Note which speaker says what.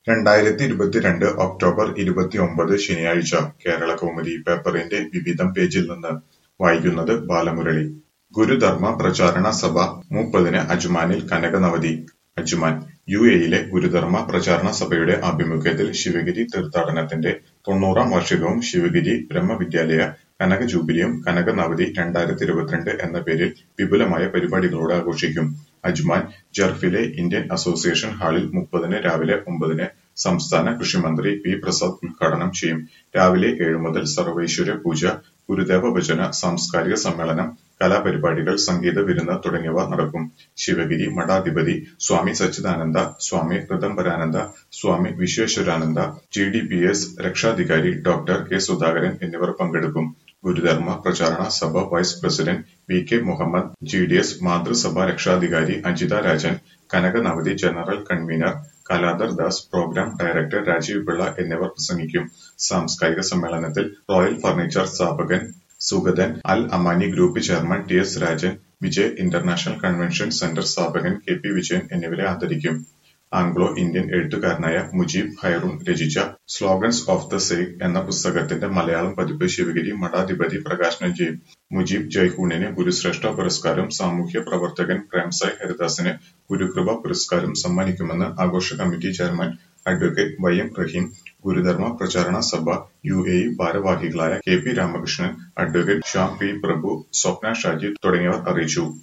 Speaker 1: രണ്ടായിരത്തി ഇരുപത്തിരണ്ട് ഒക്ടോബർ ഇരുപത്തിയൊമ്പത് ശനിയാഴ്ച കേരളകൗമുദി പേപ്പറിന്റെ വിവിധം പേജിൽ നിന്ന് വായിക്കുന്നത് ബാലമുരളി. ഗുരുധർമ്മ പ്രചാരണ സഭ മുപ്പതിന് അജ്മാനിൽ കനകനവതി അജ്മാൻ യുഎഇയിലെ ഗുരുധർമ്മ പ്രചാരണ സഭയുടെ ആഭിമുഖ്യത്തിൽ ശിവഗിരി തീർത്ഥാടനത്തിന്റെ തൊണ്ണൂറാം വാർഷികവും ശിവഗിരി ബ്രഹ്മവിദ്യാലയ കനക ജൂബിലിയും കനകനവതി രണ്ടായിരത്തി ഇരുപത്തിരണ്ട് എന്ന പേരിൽ വിപുലമായ പരിപാടികളോടെ ആഘോഷിക്കും. അജ്മാൻ ജർഫിലെ ഇന്ത്യൻ അസോസിയേഷൻ ഹാളിൽ മുപ്പതിന് രാവിലെ ഒമ്പതിന് സംസ്ഥാന കൃഷിമന്ത്രി പി പ്രസാദ് ഉദ്ഘാടനം ചെയ്യും. രാവിലെ ഏഴ് മുതൽ സർവൈശ്വര്യ പൂജ, ഗുരുദേവ ഭജന, സാംസ്കാരിക സമ്മേളനം, കലാപരിപാടികൾ, സംഗീത വിരുന്ന് തുടങ്ങിയവ നടക്കും. ശിവഗിരി മഠാധിപതി സ്വാമി സച്ചിദാനന്ദ, സ്വാമി ഋദംബരാനന്ദ, സ്വാമി വിശ്വേശ്വരാനന്ദ, ജിഡിപിഎസ് രക്ഷാധികാരി ഡോ. കെ സുധാകരൻ എന്നിവർ പങ്കെടുക്കും. Gurudharma Pracharana Sabha vice president V. K. Muhammad, GDS മാതൃസഭാ രക്ഷാധികാരി Ajitha Rajan, Kanakanavathi general convener Kaladhar Das, programme director Rajeev Pillai എന്നിവർ പ്രസംഗിക്കും. സാംസ്കാരിക സമ്മേളനത്തിൽ റോയൽ ഫർണിച്ചർ സ്ഥാപകൻ Sugathan, Al Amani group chairman T. S. Rajan, Vijay international convention centre സ്ഥാപകൻ കെ. പി. വിജയൻ എന്നിവരെ ആദരിക്കും. ആംഗ്ലോ ഇന്ത്യൻ എഴുത്തുകാരനായ മുജീബ് ഖൈറുൻ രചിച്ച സ്ലോഗൻസ് ഓഫ് ദ സെയ്ഖ് എന്ന പുസ്തകത്തിന്റെ മലയാളം പതിപ്പ് ശിവഗിരി മഠാധിപതി പ്രകാശനം ചെയ്യും. മുജീബ് ജയ്ഹൂണിന് ഗുരുശ്രേഷ്ഠ പുരസ്കാരവും സാമൂഹ്യ പ്രവർത്തകൻ പ്രേംസായ് ഹരിദാസിന് ഗുരുകൃപ പുരസ്കാരവും സമ്മാനിക്കുമെന്ന് ആഘോഷ കമ്മിറ്റി ചെയർമാൻ അഡ്വ. Y. M. Rahim, Gurudharma Pracharana Sabha UAE ഭാരവാഹികളായ കെ. പി. രാമകൃഷ്ണൻ, അഡ്വ. ശ്യാം പി. പ്രഭു, സ്വപ്ന ഷാജി തുടങ്ങിയവർ അറിയിച്ചു.